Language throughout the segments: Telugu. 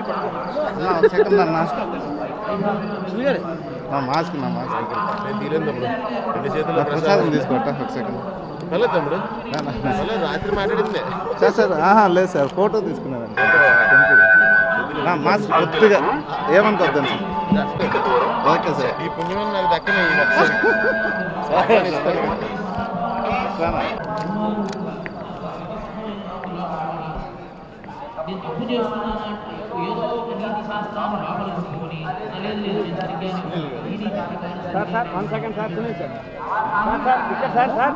ఒక సెకండ్ అన్న నా మాస్క్ నా మాస్క్ నేను తీయలేను తమ్ముడు రెండు చేతుల్లో నా ప్రసాదం తీసుకోట ఒక సెకండ్ వెళ్ళదు తమ్ముడు వెళ్ళదు రాత్రి మాట్లాడింది సార్ సార్ ఆహా లేదు సార్ ఫోటో తీసుకున్నాను నా మాస్క్ కొద్దిగా ఏమనుకోద్దాను సార్ ఓకే సార్ ఈ పుణ్యం నాకు దక్కనే ఈ ఒకసారి సార్ ఇస్తాను సార్ నేను తప్పు చేస్తున్నానా ఏదో ఒక నీతి శాస్త్రాన్ని ఆవలించుకొని లేదు లేదు నేను సరిగ్గానే ఉన్నాను. ఈ నీతి ప్రకారం సార్ వన్ సెకండ్ సార్ చూడండి సార్ సార్ సార్ ఇక్కడ సార్ సార్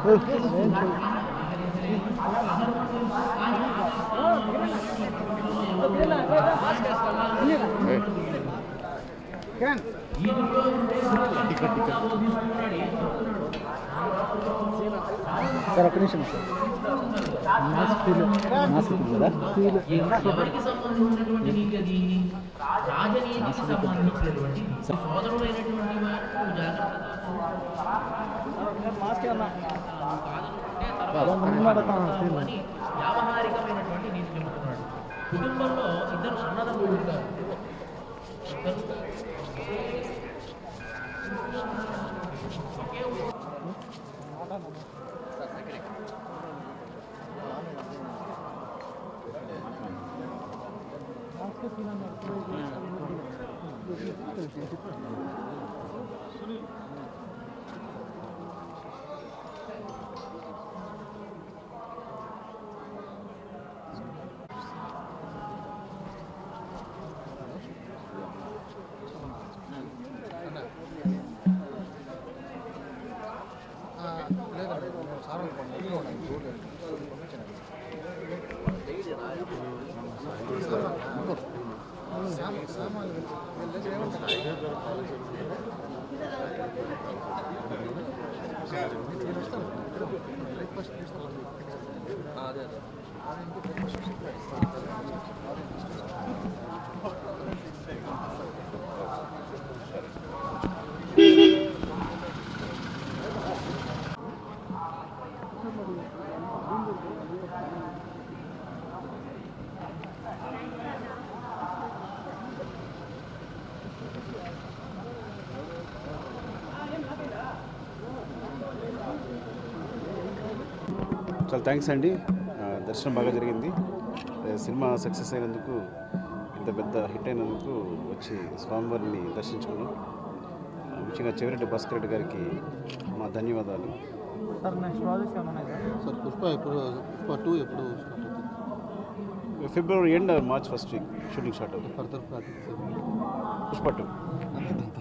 సార్ ఒక్క నిమిషం sir mask feel mask feel కదా ఫీల్ ఎవరికి సంబంధించినటువంటి నీతి అది రాజనీతికి సంబంధించినటువంటి నీతి. సోదరుడైనటువంటి వారు జాగ్రత్తగా మాస్క్ అన్నా కాదనుకుంటే అని వ్యావహారికమైనటువంటి నీతి చెబుతున్నాడు కుటుంబంలో ఇద్దరు సన్నదమ్ములు ఉంటారు ఇద్దరు చాలా థ్యాంక్స్ అండి ఆ, దర్శనం బాగా జరిగింది ఆ, సినిమా సక్సెస్ అయినందుకు ఇంత పెద్ద హిట్ అయినందుకు వచ్చి స్వామివారిని దర్శించుకున్నాం ఆ, ముఖ్యంగా చెవిరెడ్డి భాస్కర్ రెడ్డి గారికి మా ధన్యవాదాలు సార్ నెక్స్ట్ ప్రాజెక్ట్స్ ఏమైనా ఉన్నాయి సార్ సార్ పుష్ప ఎప్పుడు పుష్ప టూ ఎప్పుడు స్టార్ట్ అవుతుంది ఫిబ్రవరి end March first week shooting start అవుతుంది ఫర్దర్ ప్రాజెక్ట్స్ పుష్ప టూ